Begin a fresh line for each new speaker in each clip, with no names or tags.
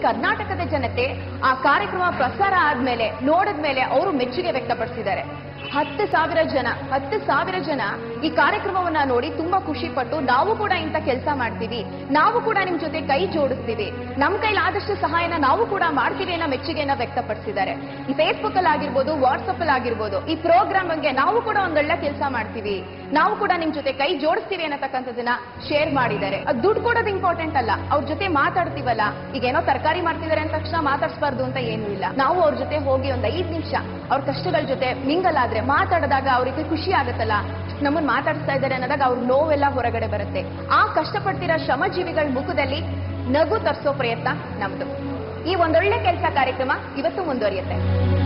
ಕರ್ನಾಟಕದ ಜನತೆ ಆ ಕಾರ್ಯಕ್ರಮ ಪ್ರಸಾರ ಆದ್ಮೇಲೆ ನೋಡಿದ್ಮೇಲೆ ಅವರು ಮೆಚ್ಚುಗೆ ವ್ಯಕ್ತಪಡಿಸಿದ್ದಾರೆ ಹತ್ತು ಸಾವಿರ ಜನ ಹತ್ತು ಸಾವಿರ ಜನ ಈ ಕಾರ್ಯಕ್ರಮವನ್ನ ನೋಡಿ ತುಂಬಾ ಖುಷಿ ಪಟ್ಟು ನಾವು ಕೂಡ ಇಂಥ ಕೆಲಸ ಮಾಡ್ತೀವಿ ನಾವು ಕೂಡ ನಿಮ್ ಜೊತೆ ಕೈ ಜೋಡಿಸ್ತೀವಿ ನಮ್ ಕೈಲಾದಷ್ಟು ಸಹಾಯನ ನಾವು ಕೂಡ ಮಾಡ್ತೀವಿ ಅನ್ನೋ ಮೆಚ್ಚುಗೆಯನ್ನ ವ್ಯಕ್ತಪಡಿಸಿದ್ದಾರೆ ಈ ಫೇಸ್ಬುಕ್ ಅಲ್ಲಿ ಆಗಿರ್ಬೋದು ವಾಟ್ಸಪ್ ಅಲ್ಲಿ ಆಗಿರ್ಬೋದು ಈ ಪ್ರೋಗ್ರಾಮ್ ಬಗ್ಗೆ ನಾವು ಕೂಡ ಒಂದೊಳ್ಳೆ ಕೆಲಸ ಮಾಡ್ತೀವಿ ನಾವು ಕೂಡ ನಿಮ್ ಜೊತೆ ಕೈ ಜೋಡಿಸ್ತೀವಿ ಅನ್ನತಕ್ಕಂಥದ್ದನ್ನ ಶೇರ್ ಮಾಡಿದ್ದಾರೆ ಅದು ದುಡ್ಡು ಕೊಡೋದು ಇಂಪಾರ್ಟೆಂಟ್ ಅಲ್ಲ ಅವ್ರ ಜೊತೆ ಮಾತಾಡ್ತೀವಲ್ಲ ಈಗ ಏನೋ ತರಕಾರಿ ಮಾಡ್ತಿದ್ದಾರೆ ಅಂದ ತಕ್ಷಣ ಮಾತಾಡ್ಸ್ಬಾರ್ದು ಅಂತ ಏನೂ ಇಲ್ಲ ನಾವು ಅವ್ರ ಜೊತೆ ಹೋಗಿ ಒಂದ್ ಐದ್ ನಿಮಿಷ ಅವ್ರ ಕಷ್ಟಗಳ ಜೊತೆ ಮಿಂಗಲ್ ಆದ್ರೆ ಮಾತಾಡಿದಾಗ ಅವ್ರಿಗೆ ಖುಷಿ ಆಗುತ್ತಲ್ಲ ನಮ್ಮನ್ನ ಮಾತಾಡಿಸ್ತಾ ಇದ್ದಾರೆ ಅನ್ನೋದಾಗ ಅವ್ರ ನೋವೆಲ್ಲ ಹೊರಗಡೆ ಬರುತ್ತೆ ಆ ಕಷ್ಟಪಡ್ತಿರೋ ಶ್ರಮಜೀವಿಗಳ ಮುಖದಲ್ಲಿ ನಗು ತರಿಸೋ ಪ್ರಯತ್ನ ನಮ್ದು ಈ ಒಂದೊಳ್ಳೆ ಕೆಲಸ ಕಾರ್ಯಕ್ರಮ ಇವತ್ತು ಮುಂದುವರಿಯುತ್ತೆ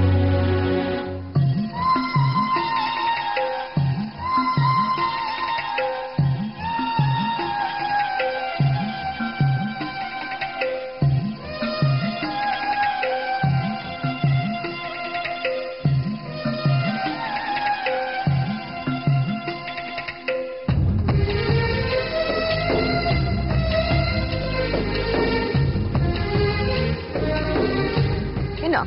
ಏನು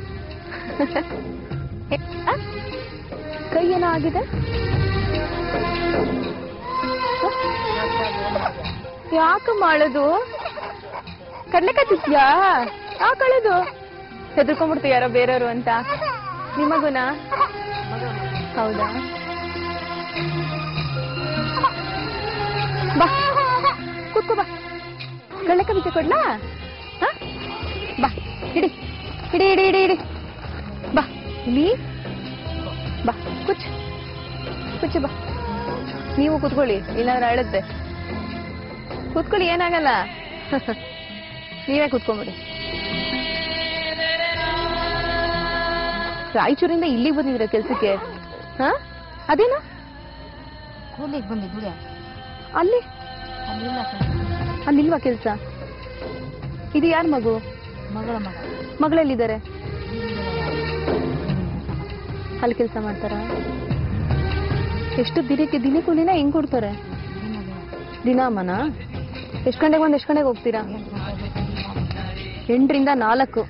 ಆ? ಕೈ ಏನೋ ಆಗಿದೆ ಯಾಕೆ ಮಾಡೋದು ಕಡ್ಲೆಕಾಯಿ ತಿಂತೀಯಾ ಯಾಕೆ ಅಳೋದು ಹೆದರ್ಕೊಂಡ್ಬಿಡ್ತು ಯಾರೋ ಬೇರೆಯವರು ಅಂತ ನಿಮಗುನ ಹೌದಾ ಬಾ ಕೂತ್ಕೋ ಬಾ ಕಡ್ಲೆಕಾಯಿ ಬೀಜ ಕೊಡ್ಲಾ ಹಾ? ಬಾ ಹಿಡಿ ಹಿಡಿ ಹಿಡಿ ಹಿಡಿ ಹಿಡಿ ಬಾ ಇಲ್ಲಿ ಬಾ ಕುಚ್ ಕುಚ್ಚು ಬಾ ನೀವು ಕೂತ್ಕೊಳ್ಳಿ ಇಲ್ಲಾಂದ್ರೆ ಅಳುತ್ತೆ ಕೂತ್ಕೊಳ್ಳಿ ಏನಾಗಲ್ಲ ನೀವೇ ಕೂತ್ಕೊಂಬಿಡಿ ರಾಯಚೂರಿಂದ ಇಲ್ಲಿಗೆ ಬಂದಿದ್ರ ಕೆಲ್ಸಕ್ಕೆ ಹಾ ಅದೇನು
ಕೂಲಿಗೆ ಬಂದಿದ್ದು
ಅಲ್ಲಿ
ಅಲ್ಲಿಲ್ಲ
ಅಲ್ಲಿಲ್ವಾ ಕೆಲ್ಸ ಇದು ಯಾರ ಮಗು
ಮಗಳ ಮಗ
ಮಗಳೆಲ್ಲಿದ್ದಾರೆ ಅಲ್ಲಿ ಕೆಲಸ ಮಾಡ್ತಾರ ಎಷ್ಟು ದಿನಕ್ಕೆ ದಿನ ಕೂಲಿನ ಹೆಂಗ್ ಕೊಡ್ತಾರೆ ದಿನ ಅಮ್ಮನ ಎಷ್ಟು ಗಂಟೆಗೆ ಬಂದು ಎಷ್ಟು ಗಂಟೆಗೆ ಹೋಗ್ತೀರಾ ಎಂಟರಿಂದ ನಾಲ್ಕು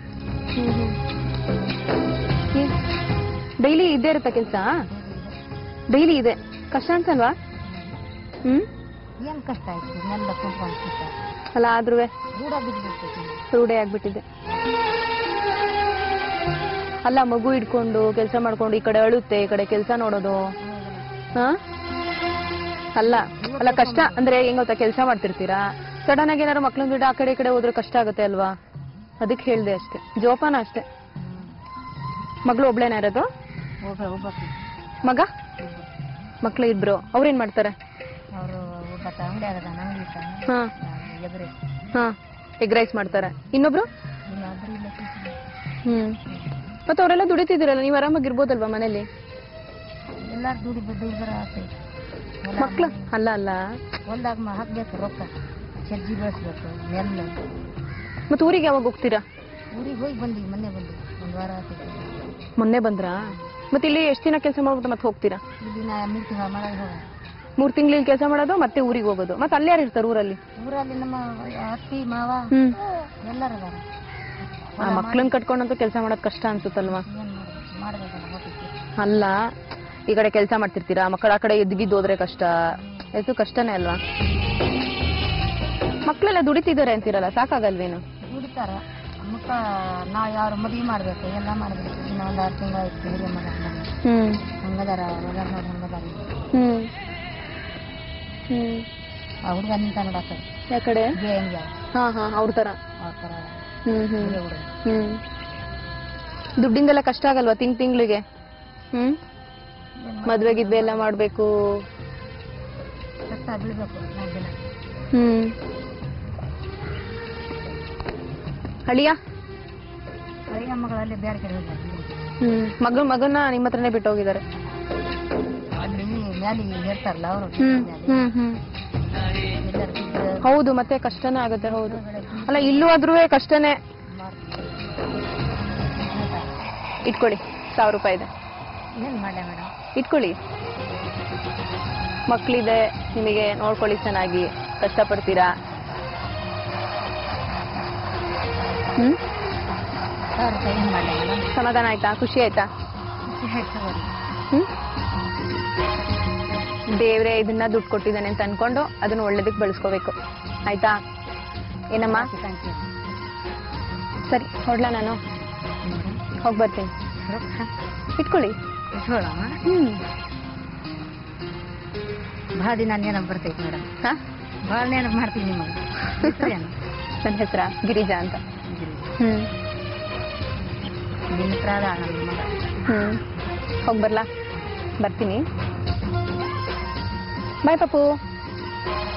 ಡೈಲಿ ಇದ್ದೇ ಇರುತ್ತಾ ಕೆಲಸ ಡೈಲಿ ಇದೆ ಕಷ್ಟ ಅನ್ಸಲ್ವಾ ಹ್ಮ್
ಏನ್ ಕಷ್ಟ ಆಯ್ತು ನೆಲ್ಲ ಕುಂತ್ಕೊಂಡು ಕೂತ
ಅಲ್ಲ ಆದ್ರೂ
ರೂಢ ಬಿದ್ದುಬಿಡ್ತೈತಿ
ರೂಢೆ ಆಗ್ಬಿಟ್ಟಿದೆ ಅಲ್ಲ ಮಗು ಇಟ್ಕೊಂಡು ಕೆಲಸ ಮಾಡ್ಕೊಂಡು ಈ ಕಡೆ ಅಳುತ್ತೆ ಈ ಕಡೆ ಕೆಲಸ ನೋಡೋದು ಹಾ ಅಲ್ಲ ಅಲ್ಲ ಕಷ್ಟ ಅಂದ್ರೆ ಹೆಂಗ್ ಗೊತ್ತಾ ಕೆಲಸ ಮಾಡ್ತಿರ್ತೀರಾ ಸಡನ್ ಆಗಿ ಏನಾದ್ರು ಮಕ್ಳನ್ನ ಬಿಟ್ಟು ಆ ಕಡೆ ಈ ಕಡೆ ಹೋದ್ರೆ ಕಷ್ಟ ಆಗುತ್ತೆ ಅಲ್ವಾ ಅದಕ್ಕೆ ಹೇಳ್ದೆ ಅಷ್ಟೇ ಜೋಪಾನ ಅಷ್ಟೇ ಮಗಳು ಒಬ್ಳೇನ ಇರೋದು
ಒಬ್ಬ ಒಬ್ಬ
ಮಗ ಮಕ್ಳು ಇಬ್ರು ಅವ್ರೇನ್ ಮಾಡ್ತಾರೆ
ಅವರು ಒಬ್ಬ ಅಂಗಡಿ ಆಗದ ಅಂಗಡಿ
ಹಾ
ಎದುರು
ಹಾ ಎಗ್ ರೈಸ್ ಮಾಡ್ತಾರೆ ಇನ್ನೊಬ್ರು
ಇನ್ನೊಬ್ರು ಇಲ್ಲ ಕೂತಿದ್ರು.
ಹ್ಮ್ ಮತ್ತೆ ಅವರೆಲ್ಲ ದುಡಿತಿದ್ದೀರಲ್ಲ ನೀವು ಆರಾಮಾಗಿರ್ಬೋದಲ್ವಾ ಮನೇಲಿ
ಎಲ್ಲಾರು ದುಡಿ ದುಡಿದ್ರ ಆತೈತಿ
ಮಕ್ಳು ಅಲ್ಲ ಅಲ್ಲ
ಹೊಲ್ದಾಗ ಮ ಹಾಕ್ಬೇಕು ರೊಕ್ಕ ಸಜ್ಜಿ ಬೆಳೆಸ್ಬೇಕು ನೆಲ್ಲು
ಮತ್ತೆ ಊರಿಗೆ ಯಾವಾಗ ಹೋಗ್ತೀರಾ
ಊರಿಗೆ ಹೋಗಿ ಬಂದಿವಿ ಮೊನ್ನೆ ಬಂದ್ವಿ ಒಂದು ವಾರ ಆತೈತಿ
ಮೊನ್ನೆ ಬಂದ್ರಾ ಮತ್ತೆ ಇಲ್ಲಿ ಎಷ್ಟು ದಿನ ಕೆಲಸ ಮಾಡ್ಬಿಟ್ಟು ಮತ್ತೆ ಹೋಗ್ತೀರಾ
ಇಲ್ಲಿ ನಾ ಮೂರು ತಿಂಗಳ ಮನೆಗೆ ಹೋಗ
ಮೂರ್ ತಿಂಗಳು ಕೆಲಸ ಮಾಡೋದು ಮತ್ತೆ ಊರಿಗೆ ಹೋಗೋದು ಮತ್ತೆ ಅಲ್ಲಿ ಯಾರು ಇರ್ತಾರೆ ಊರಲ್ಲಿ
ಊರಲ್ಲಿ ನಮ್ಮ ಅತ್ತಿ ಮಾವ
ಹ್ಮ್
ಎಲ್ಲರೂ ಅದಾರ
ಆ ಮಕ್ಳನ್ನ ಕಟ್ಕೊಂಡಂತೂ ಕೆಲಸ ಮಾಡೋದ್ ಕಷ್ಟ ಅನ್ಸುತ್ತಲ್ವಾ
ಏನ್ ಮಾಡ್ಬೇಕು ಮಾಡ್ಬೇಕಲ್ಲ ಹೋಗ್ತೈತಿ
ಅಲ್ಲ ಈ ಕಡೆ ಕೆಲಸ ಮಾಡ್ತಿರ್ತೀರಾ ಮಕ್ಕಳ ಆ ಕಡೆ ಎದ್ಗಿದ್ದು ಹೋದ್ರೆ ಕಷ್ಟ ಇದು ಕಷ್ಟನೇ ಅಲ್ವಾ ಮಕ್ಕಳೆಲ್ಲ ದುಡಿತಿದ್ದಾರೆ ಅಂತೀರಲ್ಲ ಸಾಕಾಗಲ್ವೇನು
ದುಡಿತಾರ ಅಮ್ಮಕ್ಕ ನಾ ಯಾರು ಮದ್ವಿ ಮಾಡ್ಬೇಕು ಎಲ್ಲ ಮಾಡ್ಬೇಕು ಇನ್ನ ಒಂದ್ ಆರು ತಿಂಗಳ ಆಯ್ತು ಹಿರಿಯ ಮಗ
ಹ್ಮ್
ಹಂಗದಾರ ಮಗ ನೋಡಿ ಹಂಗದಾರ
ಹ್ಮ್ ಹ್ಮ್
ಆ ಹುಡುಗ ನಿಂತ ನೋಡಕ್ಕ
ಯಾಕಡೆ
ಜೆ ಹೆಂಗ
ಹಾ ಹಾ ಅವ್ರ ತರ
ಆ ಥರ
ಹ್ಮ್ ಹ್ಮ್
ಹಿರಿಯ ಹುಡುಗ
ಹ್ಮ್ ದುಡ್ಡಿಂದೆಲ್ಲ ಕಷ್ಟ ಆಗಲ್ವಾ ತಿಂಗ್ ತಿಂಗ್ಳಿಗೆ ಹ್ಮ್ ಮದ್ವೆ ಗಿದ್ವೆ ಎಲ್ಲ ಮಾಡ್ಬೇಕು
ಕಷ್ಟ ಬೀಳ್ಬೇಕು ನಾಲ್ಕು ದಿನ
ಹ್ಮ್ ಅಳಿಯ
ಹರಿಯ ಮಗಳಲ್ಲಿ ಬೇರೆ ಕಡೆ ಹೋಗ್ಯಾರ
ಹ್ಮ್ ಮಗ ಮಗನ ನಿಮ್ಮ ಹತ್ರನೇ ಬಿಟ್ಟು ಹೋಗಿದ್ದಾರೆ
ಅಲ್ಲಿ ಮ್ಯಾಲೆ ಹೇಳ್ತಾರಲ್ಲ ಅವರು
ಹ್ಮ್ ಹ್ಮ್ ಹ್ಮ್
ಎಲ್ಲರೂ ಬಿದ್ದು
ಹೌದು ಮತ್ತೆ ಕಷ್ಟನೇ ಆಗುತ್ತೆ ಹೌದು ಅಲ್ಲ ಇಲ್ಲೂ ಆದ್ರೂ ಕಷ್ಟನೇ ಇಟ್ಕೊಳ್ಳಿ ಸಾವಿರ ರೂಪಾಯಿ ಇದೆ
ಏನ್ ಮಾಡ್ಲೆ ಮೇಡಮ್
ಇಟ್ಕೊಳ್ಳಿ ಮಕ್ಕಳಿದೆ ನಿಮಗೆ ನೋಡ್ಕೊಳ್ಳಿ ಚೆನ್ನಾಗಿ ಕಷ್ಟಪಡ್ತೀರಾ ಹ್ಮ್
ಸಾವಿರ ರೂಪಾಯಿ ಏನು ಮಾಡಲಿಲ್ಲ
ಸಮಾಧಾನ ಆಯ್ತಾ ಖುಷಿ ಆಯ್ತಾ
ಖುಷಿ ಆಯ್ತು ಅವ್ರಿಗೆ.
ಹ್ಮ್ ದೇವ್ರೆ ಇದನ್ನ ದುಡ್ಡು ಕೊಟ್ಟಿದ್ದಾನೆ ಅಂತ ಅನ್ಕೊಂಡು ಅದನ್ನ ಒಳ್ಳೇದಕ್ಕೆ ಬಳಸ್ಕೋಬೇಕು ಆಯ್ತಾ ಏನಮ್ಮ
ಥ್ಯಾಂಕ್ ಯು
ಸರಿ ಹೊಡ್ಲಾ ನಾನು ಹೋಗಿ ಬರ್ತೀನಿ ಇಟ್ಕೊಳ್ಳಿ
ಇಟ್ಕೊಳ್ಳೋಣ
ಹ್ಮ್
ಭಾಳ ದಿನ ನೆನಪು ಬರ್ತೈತೆ ಮೇಡಮ್
ಹಾ
ಭಾಳ ನೆನಪು ಮಾಡ್ತೀನಿ ನಿಮಗೆ ಹೆಸ್ರೇನು?
ನನ್ನ ಹೆಸರ ಗಿರಿಜಾ ಅಂತ ಹ್ಮ್
ನಿನ್ನ ಹತ್ರ ಅದ ನನ್ನ ಮಗ
ಹ್ಮ್ ಹೋಗಿ ಬರ್ಲಾ ಬರ್ತೀನಿ ಬಾಯ್ ಪಪ್ಪು